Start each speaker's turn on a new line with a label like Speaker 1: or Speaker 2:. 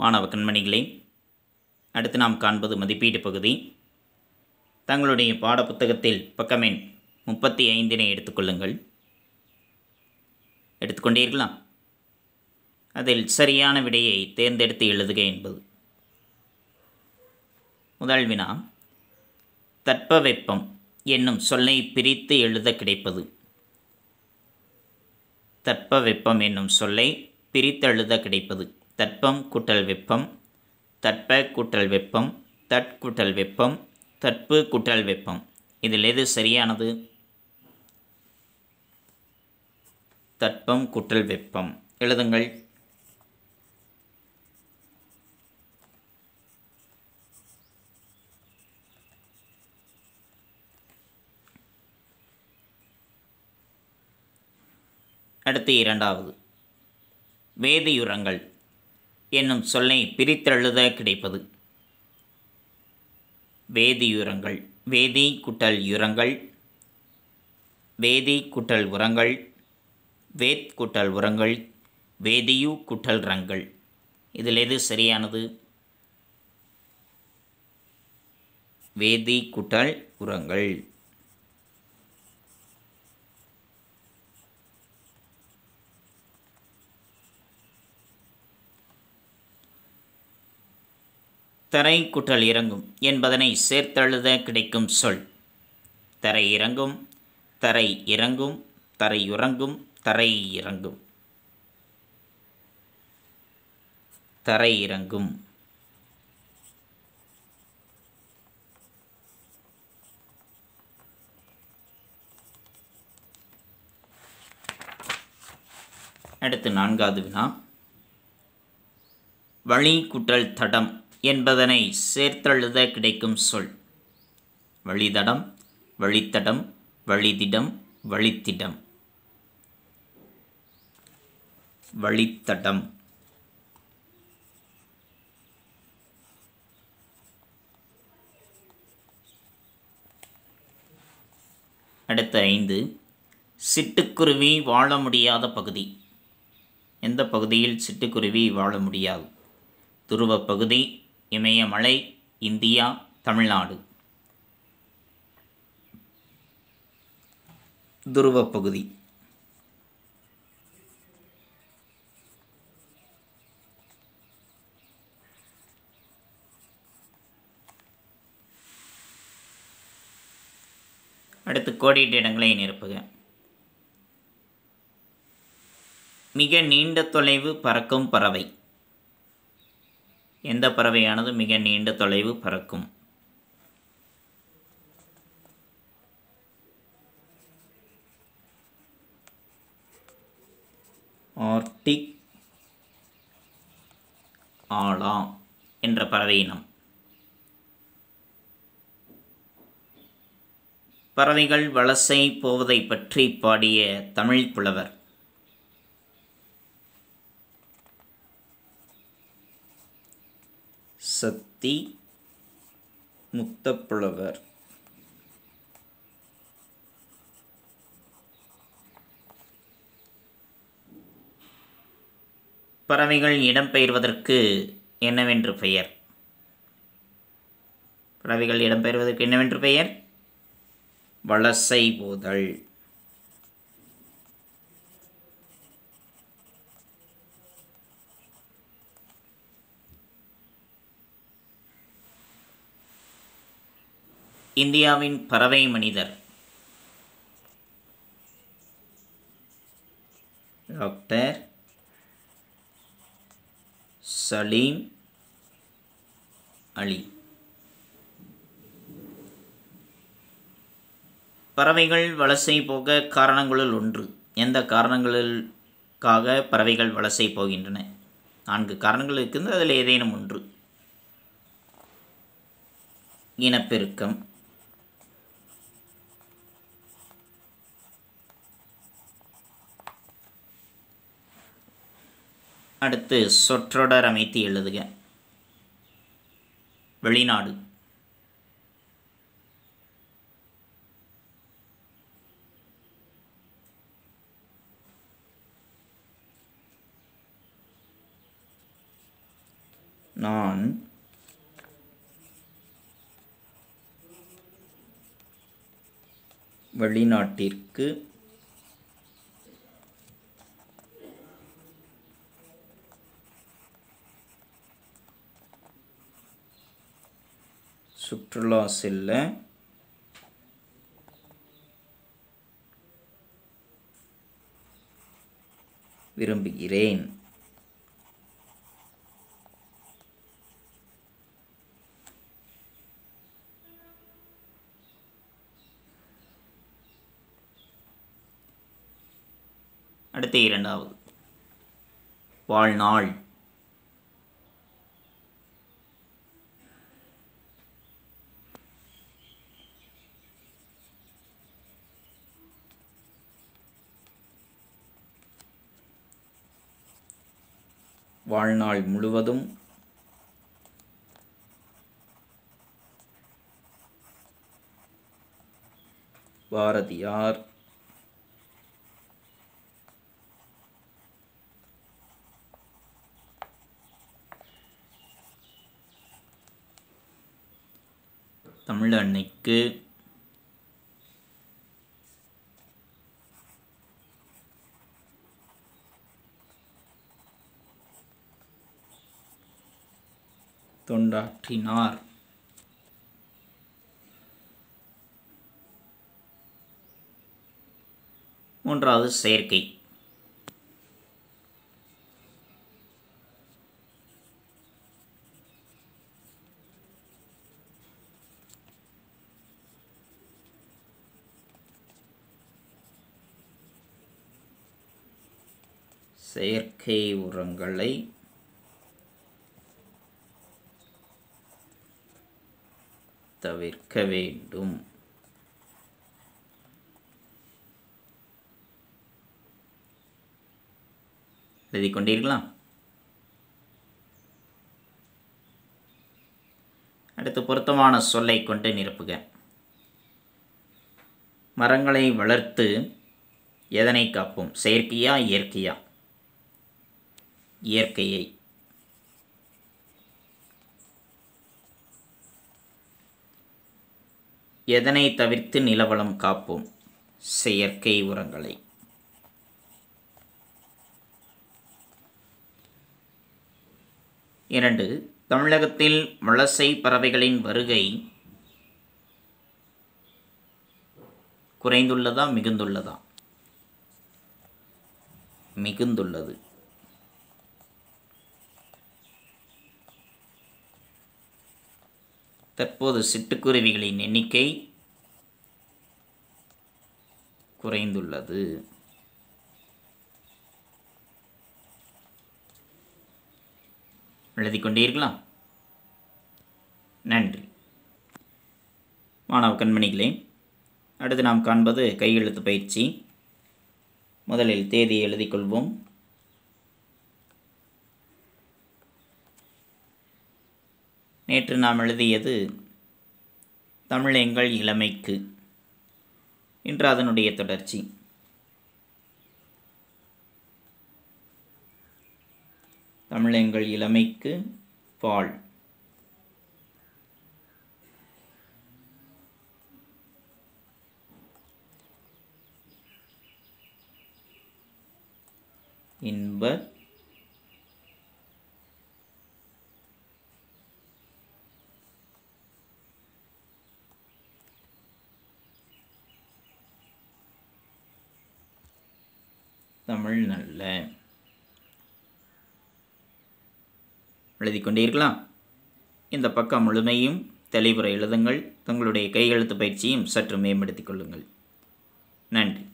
Speaker 1: மாணவ கண்மணிகளே அடுத்து நாம் காண்பது மதிப்பீட்டு பகுதி தங்களுடைய பாடப்புத்தகத்தில் பக்கமெண் முப்பத்தி ஐந்தினை எடுத்துக்கொள்ளுங்கள் எடுத்துக்கொண்டீர்களா அதில் சரியான விடையை தேர்ந்தெடுத்து எழுதுக என்பது முதல் வினா தட்பவெப்பம் என்னும் சொல்லை பிரித்து எழுத கிடைப்பது தட்பவெப்பம் என்னும் சொல்லை பிரித்தெழுத கிடைப்பது தட்பம் கூட்டல் வெப்பம் தட்ப கூட்டல் வெப்பம் தட் கூட்டல் வெப்பம் தட்பு கூட்டல் வெப்பம் இதில் எது சரியானது தட்பம் கூட்டல் வெப்பம் எழுதுங்கள் அடுத்து இரண்டாவது வேதியுரங்கள் என்னும் சொல்லை பிரித்தெழுத கிடைப்பது வேதியுரங்கள் வேதி குட்டல் யுரங்கள் வேதி குட்டல் உரங்கள் வேத் குட்டல் உரங்கள் வேதியு குட்டல் ரங்கள் இதில் எது சரியானது வேதி குட்டல் உரங்கள் தரை குட்டல் இறங்கும் என்பதனை சேர்த்தெழுத கிடைக்கும் சொல் தரை இறங்கும் தரை இறங்கும் தரையுறங்கும் தரை இறங்கும் தரை இறங்கும் அடுத்து நான்காவது வினா வழி குட்டல் தடம் என்பதனை சேர்த்தெழுத கிடைக்கும் சொல் வழிதடம் வழித்தடம் வழிதிடம் வழித்திடம் வழித்தடம் அடுத்த ஐந்து சிட்டுக்குருவி வாழ முடியாத பகுதி எந்த பகுதியில் சிட்டுக்குருவி வாழ முடியாது துருவ பகுதி இமயமலை இந்தியா தமிழ்நாடு துருவ பகுதி அடுத்து கோடிட்ட இடங்களை நிரப்புக மிக நீண்ட தொலைவு பறக்கும் பறவை எந்த பறவையானது மிக நீண்ட தொலைவு பறக்கும் ஆர்டிக் ஆலா என்ற பறவை இனம் பறவைகள் வலசை போவதை பற்றி பாடிய தமிழ் புலவர் சக்தி முத்தப்புலவர் பறவைகள் இடம்பெயர்வதற்கு என்னவென்று பெயர் பறவைகள் இடம்பெயர்வதற்கு என்னவென்று பெயர் வலசை போதல் இந்தியாவின் பறவை மனிதர் டாக்டர் சலீம் அலி பறவைகள் வலசை போக காரணங்களுள் ஒன்று எந்த காரணங்களுக்காக பறவைகள் வலசை போகின்றன நான்கு காரணங்கள் இருக்குது அதில் ஏதேனும் ஒன்று இனப்பெருக்கம் அடுத்து சொற்றொடர் அமைத்து எழுதுக வெளிநாடு நான் வெளிநாட்டிற்கு சுற்றுலா செல்ல விரும்புகிறேன் அடுத்த இரண்டாவது வாழ்நாள் வாழ்நாள் முழுவதும் பாரதியார் தமிழ் அன்னைக்கு தொண்டாற்றினார் மூன்றாவது செயற்கை செயற்கை உரங்களை தவிர்க்க வேண்டும் எழுதி கொண்டீர்களா அடுத்து பொருத்தமான சொல்லை கொண்டு நிரப்புக மரங்களை வளர்த்து எதனை காப்போம் செயற்கையா இயற்கையா இயற்கையை எதனை தவிர்த்து நிலவளம் காப்போம் செயற்கை உரங்களை இரண்டு தமிழகத்தில் வலசை பறவைகளின் வருகை குறைந்துள்ளதா மிகுந்துள்ளதா மிகுந்துள்ளது தற்போது சிட்டுக்குருவிகளின் எண்ணிக்கை குறைந்துள்ளது எழுதி கொண்டீர்களா நன்றி மாணவ கண்மணிகளே அடுத்து நாம் காண்பது கையெழுத்து பயிற்சி முதலில் தேதியை எழுதிக் கொள்வோம் நேற்று நாம் எழுதியது தமிழ் எங்கள் இளமைக்கு இன்று அதனுடைய தொடர்ச்சி தமிழ் எங்கள் இளமைக்கு பால் இன்ப தமிழ் நல்ல எழுதி கொண்டீர்களா இந்த பக்கம் முழுமையும் தெளிவுரை எழுதுங்கள் தங்களுடைய கையெழுத்து பயிற்சியும் சற்று மேம்படுத்திக் கொள்ளுங்கள் நன்றி